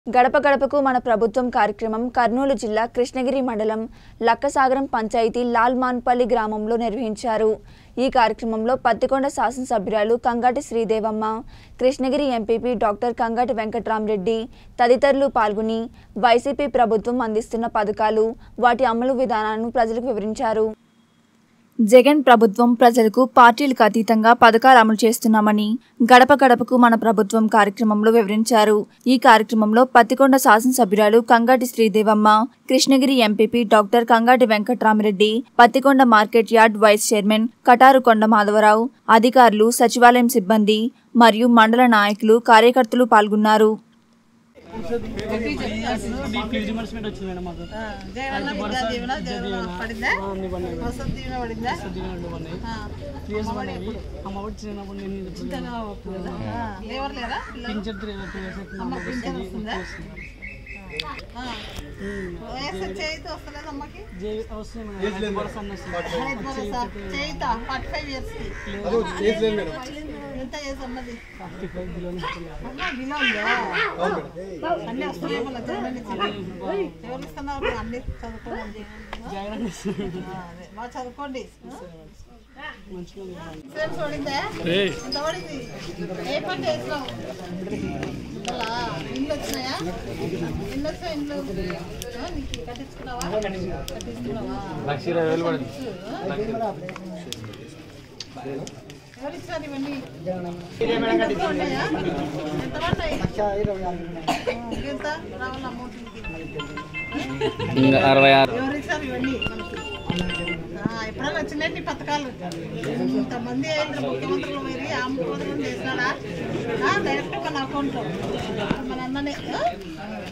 గడప గడపకు మన ప్రభుత్వం కార్యక్రమం కర్నూలు జిల్లా కృష్ణగిరి మండలం లక్కసాగరం పంచాయతీ లాల్ మాన్పల్లి గ్రామంలో నిర్వహించారు ఈ కార్యక్రమంలో పత్తికొండ శాసనసభ్యురాలు కంగాటి శ్రీదేవమ్మ కృష్ణగిరి ఎంపీపీ డాక్టర్ కంగాటి వెంకట్రామరెడ్డి తదితరులు పాల్గొని వైసీపీ ప్రభుత్వం అందిస్తున్న పథకాలు వాటి అమలు విధానాలను ప్రజలకు వివరించారు జగన్ ప్రభుత్వం ప్రజలకు పార్టీలకు అతీతంగా పథకాలు అమలు చేస్తున్నామని గడప గడపకు మన ప్రభుత్వం కార్యక్రమంలో వివరించారు ఈ కార్యక్రమంలో పత్తికొండ శాసనసభ్యురాలు Kangati Sridevamma Krishnagiri MPP doctor Kangati Venkatramareddy Pattikonda market yard vice chairman Kataru Konda Madhavarao అధికారులు సచివాలయం సిబ్బంది మరియు మండల నాయకులు కార్యకర్తలు పాల్గొన్నారు ఫీజు రిమర్స్మెంట్ వచ్చింది మేడం మాకు జగనన్న విద్యా దీవెన జగనన్న పడిందా అన్ని పడినాయి వసతి దీవెన పడిందా దీవెనలు పడినాయి ఆ, త్రీ ఇయర్స్ పడినాయి అమ్మఒడి చిన్నప్పుడు నేను ఇప్పుడు చిన్నగా ఒప్పు కదా. ఆ, లేవరు లేరా పిల్లలు? పింఛన్ త్రీ టూ ఇయర్స్ అవుతుంది అమ్మ అమ్మకి పింఛన్ వస్తుంది. వస్తుందా ఆ. వయసు చేయితే వస్తలేదు అమ్మకి జే వస్తుంది మేడం రైతు భరోసా అన్న వస్తుంది. రైతు భరోసా చేయితా ఫార్టీ ఫైవ్ ఇయర్స్ కి ఎంత ఏజ్ అన్నది ఫార్టీ ఫైవ్ బిలోనే వస్తుంది. అమ్మ బిలో ఉందా అన్నీ వస్తున్నాయి మళ్ళీ జగన్ ఇచ్చి ఎవరు ఇస్తున్నారు అన్ని చదువుకోండి జగన్ అన్న ఇస్తుంది. ఆ, అదే. బాగా చదువుకోండి మంచిగా ఉంది మేడం. సేమ్ చూడిందే ఎంత పడింది ఏ పంట వేసినావు ఇంతలా ఇండ్లు వచ్చినాయా ఇండ్లు వచ్చినా ఇండ్లు ఆ, నీకు కట్టించుకున్నావా కట్టించుకున్నావా లక్ష ఇరవై వేలు పడింది ఎవరు ఇచ్చారు ఇవన్నీ ఎంత ఉన్నాయా? ఎంత పడ్డాయి ఆ, ఎంత రావాలి అమౌంట్ ఇంకా అరవై ఆరు ఎవరు ఇచ్చారు ఇవన్నీ మనకి ఆ, ఎప్పుడైనా వచ్చినాయి నీ పథకాలు ఇంతమంది ఇక్కడ ముఖ్యమంత్రులు పోయి ఆ ముఖ్యమంత్రులు చేసినాడా డైరెక్ట్ మన అకౌంట్లో మన అన్ననే ఆ?